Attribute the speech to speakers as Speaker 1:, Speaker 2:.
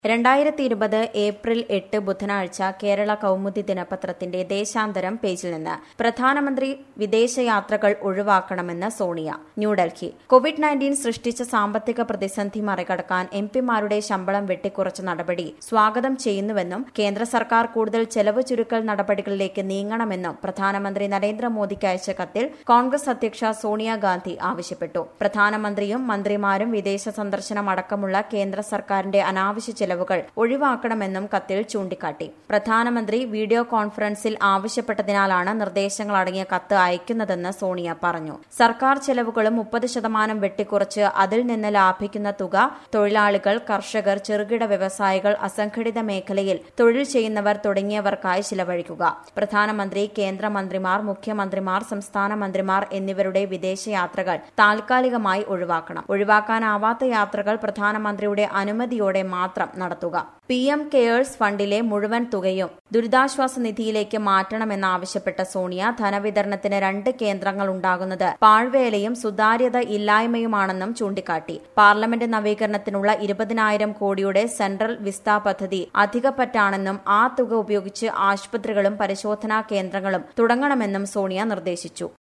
Speaker 1: രണ്ടായിരത്തി ഇരുപത് ഏപ്രിൽ എട്ട് ബുധനാഴ്ച കേരള കൗമുദി ദിനപത്രത്തിന്റെ ദേശാന്തരം പേജിൽ നിന്ന് പ്രധാനമന്ത്രി വിദേശയാത്രകൾ ഒഴിവാക്കണമെന്ന് സോണിയ ന്യൂഡൽഹി കോവിഡ് നയൻറ്റീൻ സൃഷ്ടിച്ച സാമ്പത്തിക പ്രതിസന്ധി മറികടക്കാൻ എം പിമാരുടെ ശമ്പളം വെട്ടിക്കുറച്ച നടപടി സ്വാഗതം ചെയ്യുന്നുവെന്നും കേന്ദ്ര സർക്കാർ കൂടുതൽ ചെലവ് ചുരുക്കൽ നടപടികളിലേക്ക് നീങ്ങണമെന്നും പ്രധാനമന്ത്രി നരേന്ദ്രമോദിക്ക് അയച്ച കത്തിൽ കോൺഗ്രസ് അധ്യക്ഷ സോണിയാഗാന്ധി ആവശ്യപ്പെട്ടു പ്രധാനമന്ത്രിയും മന്ത്രിമാരും വിദേശ സന്ദർശനം അടക്കമുള്ള കേന്ദ്ര സർക്കാരിന്റെ അനാവശ്യ ചെലവുകൾ ഒഴിവാക്കണമെന്നും കത്തിൽ ചൂണ്ടിക്കാട്ടി പ്രധാനമന്ത്രി വീഡിയോ കോൺഫറൻസിൽ ആവശ്യപ്പെട്ടതിനാലാണ് നിർദ്ദേശങ്ങൾ അടങ്ങിയ കത്ത് അയക്കുന്നതെന്ന് സോണിയ പറഞ്ഞു സർക്കാർ ചെലവുകളും മുപ്പത് ശതമാനം വെട്ടിക്കുറച്ച് അതിൽ നിന്ന് ലാഭിക്കുന്ന തുക തൊഴിലാളികൾ കർഷകർ ചെറുകിട വ്യവസായികൾ അസംഘടിത മേഖലയിൽ തൊഴിൽ ചെയ്യുന്നവർ തുടങ്ങിയവർക്കായി ചിലവഴിക്കുക പ്രധാനമന്ത്രി കേന്ദ്രമന്ത്രിമാർ മുഖ്യമന്ത്രിമാർ സംസ്ഥാന മന്ത്രിമാർ എന്നിവരുടെ വിദേശയാത്രകൾ താൽക്കാലികമായി ഒഴിവാക്കണം ഒഴിവാക്കാനാവാത്ത യാത്രകൾ പ്രധാനമന്ത്രിയുടെ അനുമതിയോടെ മാത്രം നടത്തുക പി എം കെയേഴ്സ് ഫണ്ടിലെ മുഴുവൻ തുകയും ദുരിതാശ്വാസ നിധിയിലേക്ക് മാറ്റണമെന്നാവശ്യപ്പെട്ട സോണിയ ധനവിതരണത്തിന് രണ്ട് കേന്ദ്രങ്ങൾ ഉണ്ടാകുന്നത് പാഴ്വേലയും സുതാര്യത ഇല്ലായ്മയുമാണെന്നും ചൂണ്ടിക്കാട്ടി പാർലമെന്റ് നവീകരണത്തിനുള്ള ഇരുപതിനായിരം കോടിയുടെ സെൻട്രൽ വിസ്ത പദ്ധതി അധികപ്പറ്റാണെന്നും ആ തുക ഉപയോഗിച്ച് ആശുപത്രികളും പരിശോധനാ കേന്ദ്രങ്ങളും തുടങ്ങണമെന്നും സോണിയ നിർദ്ദേശിച്ചു